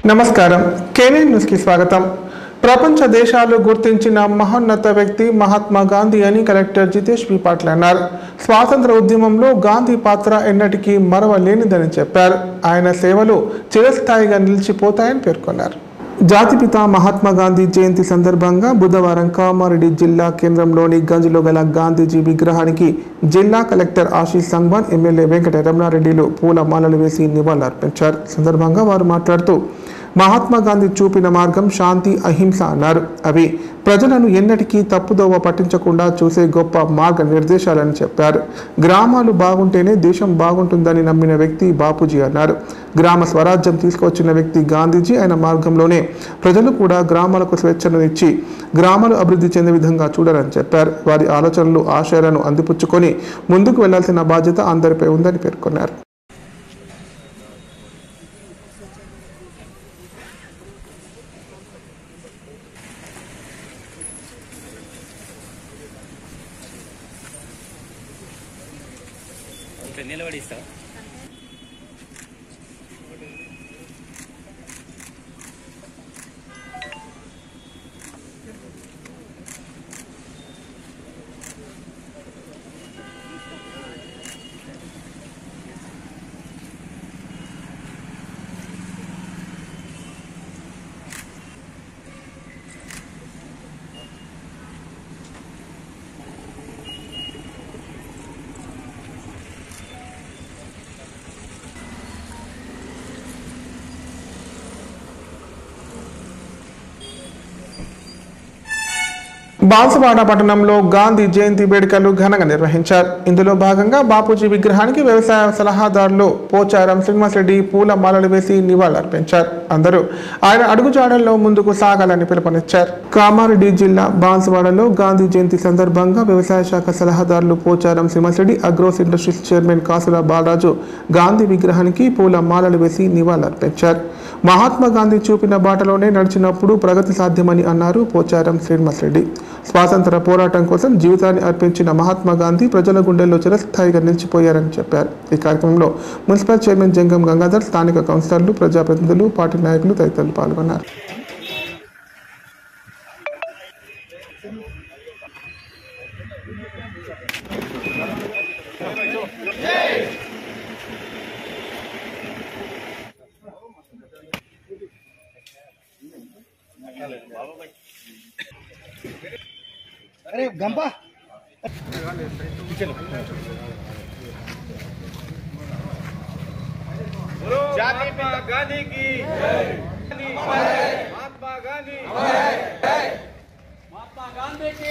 నమస్కారం కేనీన్ న్యూస్కి స్వాగతం ప్రపంచ దేశాలు గుర్తించిన మహోన్నత వ్యక్తి మహాత్మా గాంధీ అని కలెక్టర్ జితేష్ బి పాటిల్ అన్నారు స్వాతంత్ర ఉద్యమంలో గాంధీ పాత్ర ఎన్నటికీ మరవలేనిదని చెప్పారు ఆయన సేవలు చిరస్థాయిగా నిలిచిపోతాయని పేర్కొన్నారు జాతిపిత మహాత్మా గాంధీ జయంతి సందర్భంగా బుధవారం కామారెడ్డి జిల్లా కేంద్రంలోని గంజ్లో గల గాంధీజీ విగ్రహానికి జిల్లా కలెక్టర్ ఆశీష్ సంగ్వాన్ ఎమ్మెల్యే వెంకట రమణారెడ్డిలు పూల మాలలు వేసి నివాళులర్పించారు సందర్భంగా వారు మాట్లాడుతూ మహాత్మా గాంధీ చూపిన మార్గం శాంతి అహింస అన్నారు అవి ప్రజలను ఎన్నటికీ తప్పుదోవ పట్టించకుండా చూసే గొప్ప మార్గ నిర్దేశాలని చెప్పారు గ్రామాలు బాగుంటేనే దేశం బాగుంటుందని నమ్మిన వ్యక్తి బాపూజీ అన్నారు గ్రామ స్వరాజ్యం తీసుకొచ్చిన వ్యక్తి గాంధీజీ ఆయన మార్గంలోనే ప్రజలు కూడా గ్రామాలకు స్వేచ్ఛను ఇచ్చి గ్రామాలు అభివృద్ధి చెందే విధంగా చూడాలని చెప్పారు వారి ఆలోచనలు ఆశయాలను అందిపుచ్చుకొని ముందుకు వెళ్లాల్సిన బాధ్యత అందరిపై ఉందని పేర్కొన్నారు ఇక్కడ నిలబడి ఇస్తావా బాన్సువాడ పట్టణంలో గాంధీ జయంతి వేడుకలు ఘనంగా నిర్వహించారు ఇందులో భాగంగా బాపూజీ విగ్రహానికి వ్యవసాయ సలహాదారులు పోచారం శ్రీనివాసరెడ్డి పూల మాలలు వేసి నివాళులర్పించారు అందరూ ఆయన అడుగుజాడల్లో ముందుకు సాగాలని పిలుపునిచ్చారు కామారెడ్డి జిల్లా బాన్సువాడలో గాంధీ జయంతి సందర్భంగా వ్యవసాయ శాఖ సలహాదారులు Pocharam Srinivas Reddy agros industries chairman Kasula Balaraju Gandhi విగ్రహానికి పూల మాలలు వేసి నివాళులర్పించారు మహాత్మా గాంధీ చూపిన బాటలోనే నడిచినప్పుడు ప్రగతి సాధ్యమని అన్నారు పోచారం శ్రీనివాసరెడ్డి స్వాతంత్ర పోరాటం కోసం జీవితాన్ని అర్పించిన మహాత్మా గాంధీ ప్రజల గుండెల్లో చిరస్థాయిగా నిలిచిపోయారని చెప్పారు ఈ కార్యక్రమంలో మున్సిపల్ చైర్మన్ జంగం గంగాధర్ స్థానిక కౌన్సిలర్లు ప్రజాప్రతినిధులు పార్టీ నాయకులు తదితరులు పాల్గొన్నారు अरे गंपा महात्मा गांधी की महात्मा गांधी महात्मा गांधी की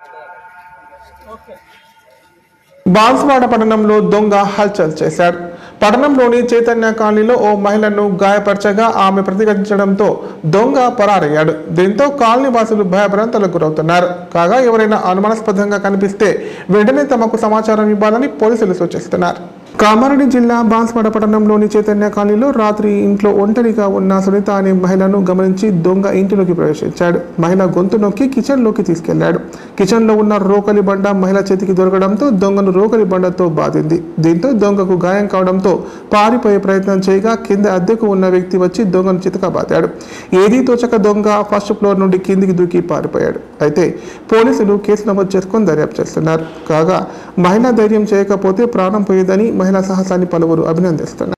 బాన్స్వాడ పట్టణంలో దొంగ హల్చల్ చేశాడు పట్టణంలోని చైతన్య కాలనీలో ఓ మహిళను గాయపరచగా ఆమె ప్రతిఘటించడంతో దొంగ పరారయ్యాడు దీంతో కాలనీ వాసులు భయభ్రాంతలకు గురవుతున్నారు కాగా ఎవరైనా అనుమానాస్పదంగా కనిపిస్తే వెంటనే తమకు సమాచారం ఇవ్వాలని పోలీసులు సూచిస్తున్నారు కామారెడ్డి జిల్లా బాన్స్వాడ పట్టణంలోని చైతన్య కాలనీలో రాత్రి ఇంట్లో ఒంటరిగా ఉన్న సునీత అనే మహిళను గమనించి దొంగ ఇంటిలోకి ప్రవేశించాడు మహిళ గొంతు నొక్కి కిచెన్లోకి తీసుకెళ్లాడు కిచెన్లో ఉన్న రోకలి బండ మహిళ చేతికి దొరకడంతో దొంగను రోకలి బండతో బాధింది దీంతో దొంగకు గాయం కావడంతో పారిపోయే ప్రయత్నం చేయగా కింద అద్దెకు ఉన్న వ్యక్తి వచ్చి దొంగను చితకబాదాడు ఏదీ తోచక దొంగ ఫస్ట్ ఫ్లోర్ నుండి కిందికి దూకి పారిపోయాడు అయితే పోలీసులు కేసు నమోదు చేసుకొని దర్యాప్తు చేస్తున్నారు కాగా మహిళ ధైర్యం చేయకపోతే ప్రాణం పోయేదని మహిళా సాహసాన్ని పలువురు అభినందిస్తున్నారు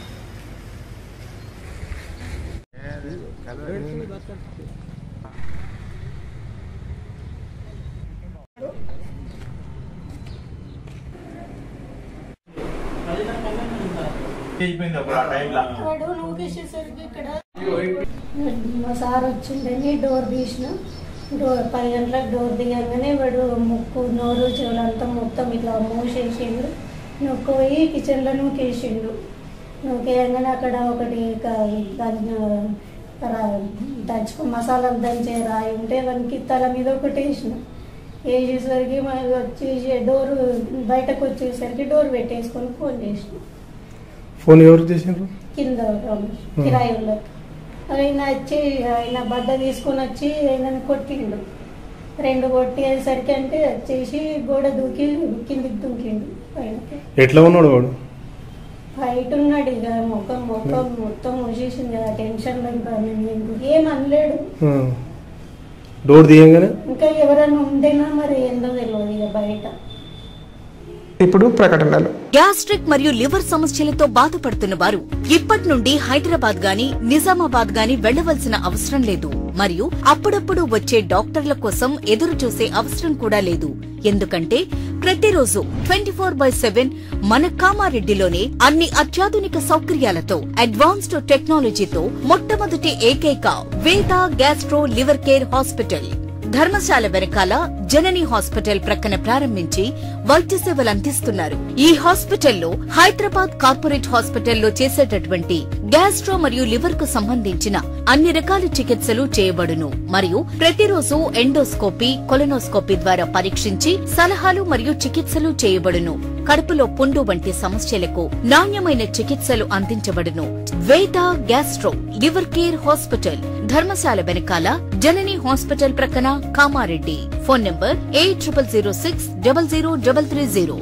వాడు నూకేసేసరికి ఇక్కడ మా సార్ వచ్చిండని డోర్ తీసిన డోర్ పది గంటలకు డోర్ దిగంగానే వాడు ముక్కు నోరు చెవులంతా మొత్తం ఇట్లా మూసేసిండు నొక్కపోయి కిచెన్లో నూకేసిండు నూకేయంగానే అక్కడ ఒకటి క- ద- రా- దంచుకో మసాలాలు దంచే రాయి ఉంటే వానికి తల మీద ఒకటి వేసిన వేసేసరికి మరి వచ్చి డోర్ బయటకు వచ్చేసరికి డోర్ పెట్టేసుకొని ఫోన్ చేసిన ఫోన్ ఎవరు చేసిండ్రు కింద కిరాయి వాళ్ళకి ఆయన వచ్చి ఆయన బద్ద తీసుకొని వచ్చి ఆయన కొట్టిండు రెండు కొట్టేసరికి అంటే వచ్చేసి గోడ దూకి కిందికి దూకిండు పైనకి ఎట్లా ఉన్నాడు వాడు ఫైట్ ఉన్నాడు ఇక ముఖం ముఖం మొత్తం మూసేసింది ఆ టెన్షన్లో ఇంకా నేను ఏం అనలేడు డోర్ తీయంగానే ఇంకా ఎవరైనా ఉండేనా మరి ఏందో తెలియదు ఇక బయట ఇప్పుడు ప్రకటనలు గ్యాస్ట్రిక్ మరియు లివర్ సమస్యలతో బాధపడుతున్న వారు ఇప్పటి నుండి హైదరాబాద్ గాని నిజామాబాద్ గాని వెళ్లవలసిన అవసరం లేదు మరియు అప్పుడప్పుడు వచ్చే డాక్టర్ల కోసం ఎదురు చూసే అవసరం కూడా లేదు ఎందుకంటే ప్రతిరోజు ట్వంటీ ఫోర్ బై సెవెన్ మన కామారెడ్డిలోనే అన్ని అత్యాధునిక సౌకర్యాలతో అడ్వాన్స్డ్ టెక్నాలజీతో మొట్టమొదటి ఏకైక Veda gastro liver care hospital Dharmashala వెనకాల జనని హాస్పిటల్ ప్రక్కన ప్రారంభించి వైద్య సేవలు అందిస్తున్నారు ఈ హాస్పిటల్లో హైదరాబాద్ కార్పొరేట్ హాస్పిటల్లో చేసేటటువంటి గ్యాస్ట్రో మరియు లివర్ కు సంబంధించిన అన్ని రకాల చికిత్సలు చేయబడును మరియు ప్రతిరోజు ఎండోస్కోపీ కొలనోస్కోపీ ద్వారా పరీక్షించి సలహాలు మరియు చికిత్సలు చేయబడును కడుపులో పుండు వంటి సమస్యలకు నాణ్యమైన చికిత్సలు అందించబడును Veda gastro liver care hospital Dharmashala వెనకాల జనని హాస్పిటల్ ప్రక్కన Kamareddy phone number eight triple zero six double zero double three zero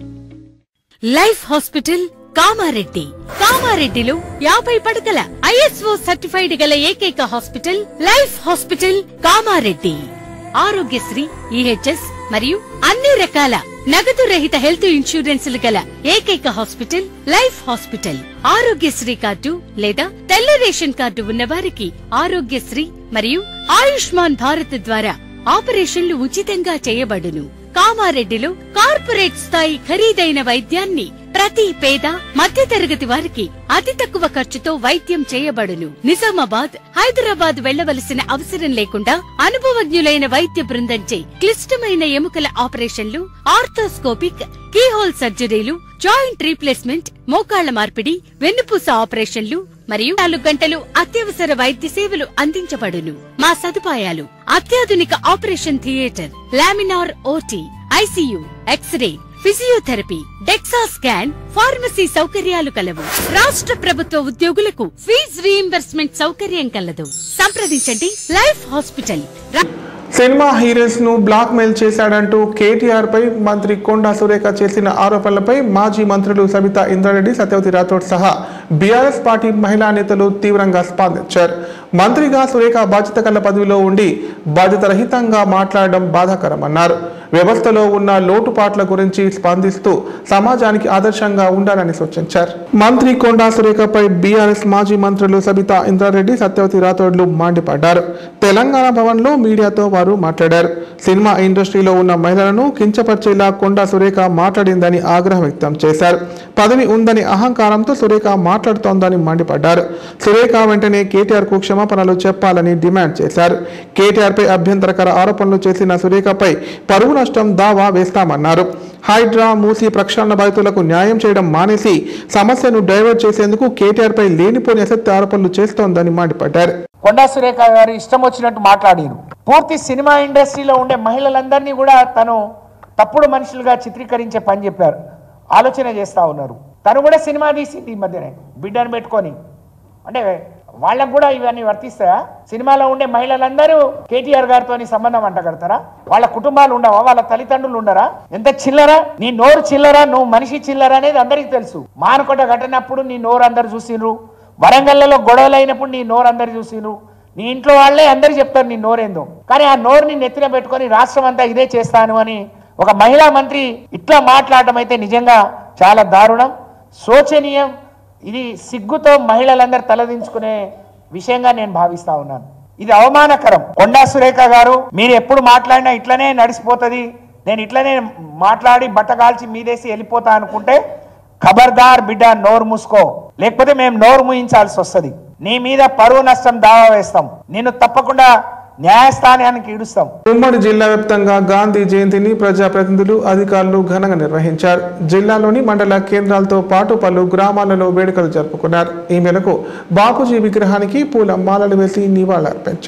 life hospital Kamareddy కామారెడ్డిలో యాభై పడకల ఐఎస్ఓ సర్టిఫైడ్ గల ఏకైక hospital life hospital Kamareddy Aarogyasri EHS మరియు అన్ని రకాల నగదు రహిత హెల్త్ ఇన్సూరెన్సులు గల ఏకైక hospital life hospital Aarogyasri card లేదా తెల్ల రేషన్ కార్డు ఉన్న వారికి ఆరోగ్యశ్రీ మరియు ఆయుష్మాన్ భారత్ ద్వారా ఆపరేషన్లు ఉచితంగా చేయబడును కామారెడ్డిలో కార్పొరేట్ స్థాయి ఖరీదైన వైద్యాన్ని ప్రతి పేద మధ్యతరగతి వారికి అతి తక్కువ ఖర్చుతో వైద్యం చేయబడును నిజామాబాద్ హైదరాబాద్ వెళ్లవలసిన అవసరం లేకుండా అనుభవజ్ఞులైన వైద్య బృందంచే క్లిష్టమైన ఎముకల ఆపరేషన్లు ఆర్థోస్కోపిక్ కీహోల్ సర్జరీలు జాయింట్ రీప్లేస్మెంట్ మోకాళ్ల మార్పిడి వెన్నుపూస ఆపరేషన్లు మరియు నాలుగు గంటలు అత్యవసర వైద్య సేవలు అందించబడును మా సదుపాయాలు అత్యాధునిక operation theatre laminar OT ICU x-ray physiotherapy DEXA scan pharmacy సౌకర్యాలు కలవు రాష్ట్ర ప్రభుత్వ ఉద్యోగులకు ఫీజ్ రీయింబర్స్మెంట్ సౌకర్యం కలదు సంప్రదించండి లైఫ్ హాస్పిటల్ రా- సినిమా హీరోయిన్స్ ను బ్లాక్ మెయిల్ చేశాడంటూ కేటీఆర్ పై మంత్రి కొండా సురేఖ చేసిన ఆరోపణలపై మాజీ మంత్రులు సబితా ఇంద్రారెడ్డి సత్యవతి రాథోడ్ సహా బీఆర్ఎస్ పార్టీ మహిళా నేతలు తీవ్రంగా స్పందించారు మంత్రిగా సురేఖ బాధ్యత కల పదవిలో ఉండి బాధ్యత రహితంగా మాట్లాడడం బాధాకరమన్నారు వ్యవస్థలో ఉన్న లోటుపాట్ల గురించి స్పందిస్తూ సమాజానికి ఆదర్శంగా ఉండాలని సూచించారు మంత్రి కొండా సురేఖపై బీఆర్ఎస్ మాజీ మంత్రులు సబితా ఇంద్రారెడ్డి సత్యవతి రాథోడ్లు మండిపడ్డారు తెలంగాణ భవన్లో మీడియాతో వారు మాట్లాడారు సినిమా ఇండస్ట్రీలో ఉన్న మహిళలను కించపరిచేలా కొండా సురేఖ మాట్లాడిందని ఆగ్రహం వ్యక్తం చేశారు పదవి ఉందని అహంకారంతో సురేఖ మాట్లాడుతోందని మండిపడ్డారు సురేఖ వెంటనే కేటీఆర్ కు క్షమాపణలు చెప్పాలని డిమాండ్ చేశారు కేటీఆర్ పై అభ్యంతరకర ఆరోపణలు చేసిన సురేఖపై పరువు నష్టం దావా వేస్తామన్నారు హైడ్రా మూసి ప్రక్షాళన బాధితులకు న్యాయం చేయడం మానేసి సమస్యను డైవర్ట్ చేసేందుకు కేటీఆర్ పై లేనిపోని అసత్య ఆరోపణలు చేస్తోందని మండిపడ్డారు కొండా సురేఖ గారు ఇష్టం వచ్చినట్టు మాట్లాడారు పూర్తి సినిమా ఇండస్ట్రీలో ఉండే మహిళలందరినీ కూడా తను తప్పుడు మనుషులుగా చిత్రీకరించే పని చెప్పారు ఆలోచన చేస్తా ఉన్నారు తను కూడా సినిమా తీసింది ఈ మధ్యనే బిడ్డను పెట్టుకొని అంటే వాళ్ళకు కూడా ఇవన్నీ వర్తిస్తాయా సినిమాలో ఉండే మహిళలందరూ కేటీఆర్ గారితో సంబంధం అంటగడతారా వాళ్ళ కుటుంబాలు ఉండవా వాళ్ళ తల్లిదండ్రులు ఉండరా ఎంత చిల్లరా నీ నోరు చిల్లరా నువ్వు మనిషి చిల్లరా అనేది అందరికీ తెలుసు మానకొండ ఘటనప్పుడు నీ నోరు అందరు చూసిండ్రు వరంగల్లలో గొడవలు అయినప్పుడు నీ నోరు అందరు చూసిండ్రు నీ ఇంట్లో వాళ్ళే అందరు చెప్తారు నీ నోరేందో కానీ ఆ నోరుని నెత్తిన పెట్టుకొని రాష్ట్రం అంతా ఇదే చేస్తాను అని ఒక మహిళా మంత్రి ఇట్లా మాట్లాడటం అయితే నిజంగా చాలా దారుణం శోచనీయం ఇది సిగ్గుతో మహిళలందరూ తలదించుకునే విషయంగా నేను భావిస్తా ఉన్నాను ఇది అవమానకరం కొండా సురేఖ గారు మీరు ఎప్పుడు మాట్లాడినా ఇట్లనే నడిచిపోతుంది నేను ఇట్లనే మాట్లాడి బట్ట కాల్చి మీదేసి వెళ్ళిపోతా అనుకుంటే ఖబర్దార్ బిడ్డ నోరు మూసుకో లేకపోతే మేము నోరు మూయించాల్సి వస్తుంది నీ మీద పరువు నష్టం దావా వేస్తాం నేను తప్పకుండా న్యాయస్థానానికి ఈడుస్తాం ఉమ్మడి జిల్లా వ్యాప్తంగా గాంధీ జయంతిని ప్రజాప్రతినిధులు అధికారులు ఘనంగా నిర్వహించారు జిల్లాలోని మండల కేంద్రాలతో పాటు పలు గ్రామాలలో వేడుకలు జరుపుకున్నారు ఈ మేరకు బాపూజీ విగ్రహానికి పూల మాలలు వేసి నివాళులర్పించారు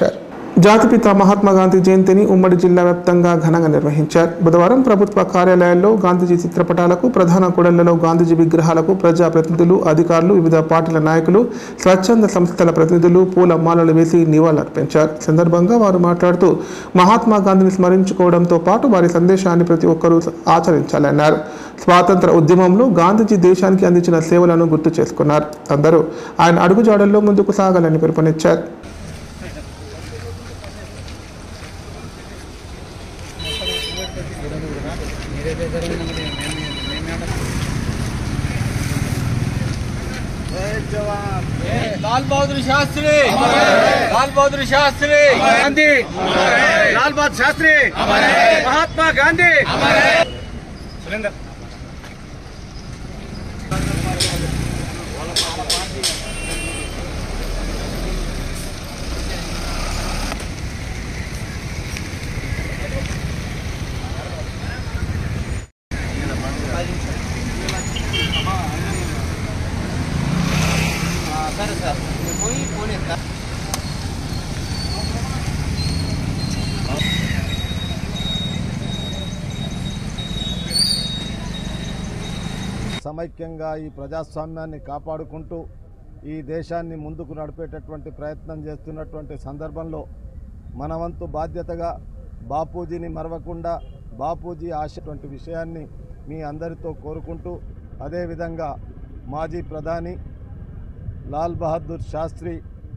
జాతిపిత మహాత్మా గాంధీ జయంతిని ఉమ్మడి జిల్లా వ్యాప్తంగా ఘనంగా నిర్వహించారు బుధవారం ప్రభుత్వ కార్యాలయాల్లో గాంధీజీ చిత్రపటాలకు ప్రధాన కూడళ్లలో గాంధీజీ విగ్రహాలకు ప్రజాప్రతినిధులు అధికారులు వివిధ పార్టీల నాయకులు స్వచ్ఛంద సంస్థల ప్రతినిధులు పూల మాలలు వేసి నివాళులర్పించారు ఈ సందర్భంగా వారు మాట్లాడుతూ మహాత్మా గాంధీని స్మరించుకోవడంతో పాటు వారి సందేశాన్ని ప్రతి ఒక్కరూ ఆచరించాలన్నారు స్వాతంత్ర ఉద్యమంలో గాంధీజీ దేశానికి అందించిన సేవలను గుర్తు చేసుకున్నారు అందరూ ఆయన అడుగుజాడల్లో ముందుకు సాగాలని పిలుపునిచ్చారు लाल बहादुर शास्त्री लाल बहादुर शास्त्री गांधी लाल बहादुर शास्त्री महात्मा गांधी सुरेंद्र సమైక్యంగా ఈ ప్రజాస్వామ్యాన్ని కాపాడుకుంటూ ఈ దేశాన్ని ముందుకు నడిపేటటువంటి ప్రయత్నం చేస్తున్నటువంటి సందర్భంలో మన వంతు బాధ్యతగా బాపూజీని మరవకుండా బాపూజీ ఆశటువంటి విషయాన్ని మీ అందరితో కోరుకుంటూ అదేవిధంగా మాజీ ప్రధాని లాల్ బహదూర్ శాస్త్రి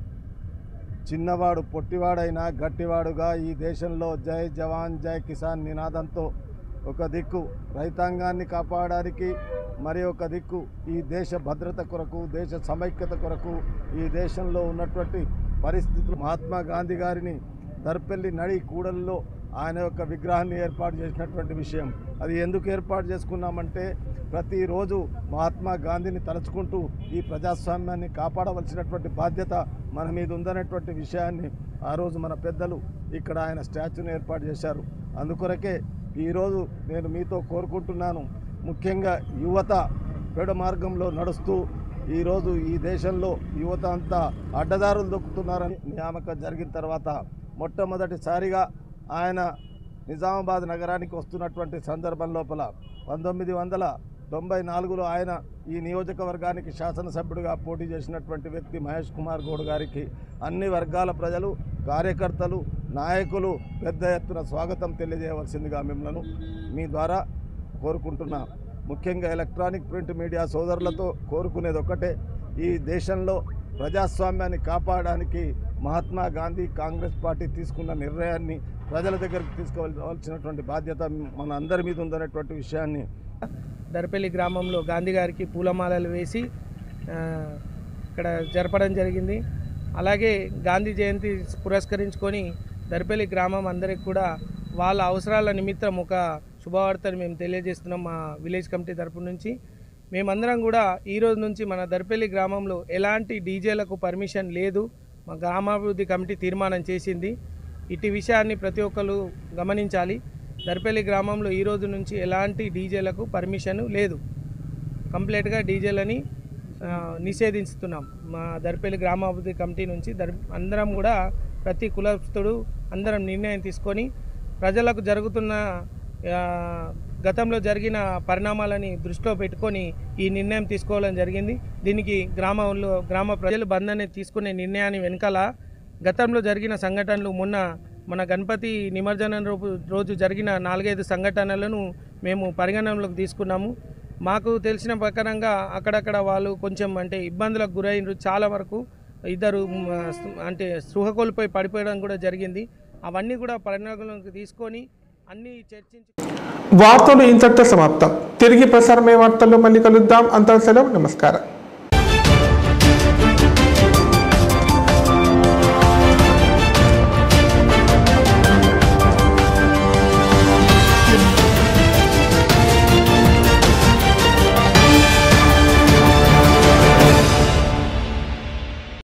చిన్నవాడు పొట్టివాడైనా గట్టివాడుగా ఈ దేశంలో జై జవాన్ జై కిసాన్ నినాదంతో ఒక దిక్కు రైతాంగాన్ని కాపాడడానికి మరి ఒక దిక్కు ఈ దేశ భద్రత కొరకు దేశ సమైక్యత కొరకు ఈ దేశంలో ఉన్నటువంటి పరిస్థితులు మహాత్మా గాంధీ గారిని దర్పెల్లి నడి కూడల్లో ఆయన యొక్క విగ్రహాన్ని ఏర్పాటు చేసినటువంటి విషయం అది ఎందుకు ఏర్పాటు చేసుకున్నామంటే ప్రతిరోజు మహాత్మా గాంధీని తలుచుకుంటూ ఈ ప్రజాస్వామ్యాన్ని కాపాడవలసినటువంటి బాధ్యత మన మీద ఉందనేటువంటి విషయాన్ని ఆ రోజు మన పెద్దలు ఇక్కడ ఆయన స్టాచ్యూని ఏర్పాటు చేశారు అందుకొరకే ఈరోజు నేను మీతో కోరుకుంటున్నాను ముఖ్యంగా యువత పెడ మార్గంలో నడుస్తూ ఈరోజు ఈ దేశంలో యువత అంతా అడ్డదారులు దొక్కుతున్నారని నియామకం జరిగిన తర్వాత మొట్టమొదటిసారిగా ఆయన నిజామాబాద్ నగరానికి వస్తున్నటువంటి సందర్భం లోపల పంతొమ్మిది వందల తొంభై నాలుగులో ఆయన ఈ నియోజకవర్గానికి శాసనసభ్యుడిగా పోటీ చేసినటువంటి వ్యక్తి మహేష్ కుమార్ గౌడ్ గారికి అన్ని వర్గాల ప్రజలు కార్యకర్తలు నాయకులు పెద్ద ఎత్తున స్వాగతం తెలియజేయవలసిందిగా మిమ్మల్ని మీ ద్వారా కోరుకుంటున్నా ముఖ్యంగా ఎలక్ట్రానిక్ ప్రింట్ మీడియా సోదరులతో కోరుకునేది ఒక్కటే ఈ దేశంలో ప్రజాస్వామ్యాన్ని కాపాడడానికి మహాత్మా గాంధీ కాంగ్రెస్ పార్టీ తీసుకున్న నిర్ణయాన్ని ప్రజల దగ్గరికి తీసుకువలసినటువంటి బాధ్యత మన అందరి మీద ఉందనేటువంటి విషయాన్ని దర్పల్లి గ్రామంలో గాంధీ గారికి పూలమాలలు వేసి ఆ, ఇక్కడ జరపడం జరిగింది అలాగే గాంధీ జయంతి పురస్కరించుకొని దర్పల్లి గ్రామం అందరికి కూడా వాళ్ళ అవసరాల నిమిత్తం ఒక శుభవార్తను మేము తెలియజేస్తున్నాం మా విలేజ్ కమిటీ తరపు నుంచి మేమందరం కూడా ఈ రోజు నుంచి మన దర్పల్లి గ్రామంలో ఎలాంటి డీజేలకు పర్మిషన్ లేదు మా గ్రామాభివృద్ధి కమిటీ తీర్మానం చేసింది ఇటు విషయాన్ని ప్రతి ఒక్కరు గమనించాలి దర్పల్లి గ్రామంలో ఈ రోజు నుంచి ఎలాంటి డీజేలకు పర్మిషన్ లేదు కంప్లీట్గా డీజేలని ఆ, నిషేధిస్తున్నాం మా దర్పల్లి గ్రామాభివృద్ధి కమిటీ నుంచి దర్ అందరం కూడా ప్రతి కులస్తుడు అందరం నిర్ణయం తీసుకొని ప్రజలకు జరుగుతున్న ఆ, గతంలో జరిగిన పరిణామాలని దృష్టిలో పెట్టుకొని ఈ నిర్ణయం తీసుకోవడం జరిగింది దీనికి గ్రామంలో గ్రామ ప్రజలు బంధాన్ని తీసుకునే నిర్ణయాన్ని వెనకాల గతంలో జరిగిన సంఘటనలు మొన్న మన గణపతి నిమజ్జనం రోజు రోజు జరిగిన నాలుగైదు సంఘటనలను మేము పరిగణనలోకి తీసుకున్నాము మాకు తెలిసిన ప్రకారంగా అక్కడక్కడ వాళ్ళు కొంచెం అంటే ఇబ్బందులకు గురైనరు చాలా వరకు ఇద్దరు మ్, అంటే స్పృహ కోల్పోయి పడిపోవడం కూడా జరిగింది అవన్నీ కూడా పరిగణనలోకి తీసుకొని అన్నీ చర్చించి వార్తలు ఇంతటితో సమాప్తం తిరిగి ప్రసారమయ్యే వార్తల్లో మళ్ళీ కలుద్దాం అంతా సెలవు నమస్కారం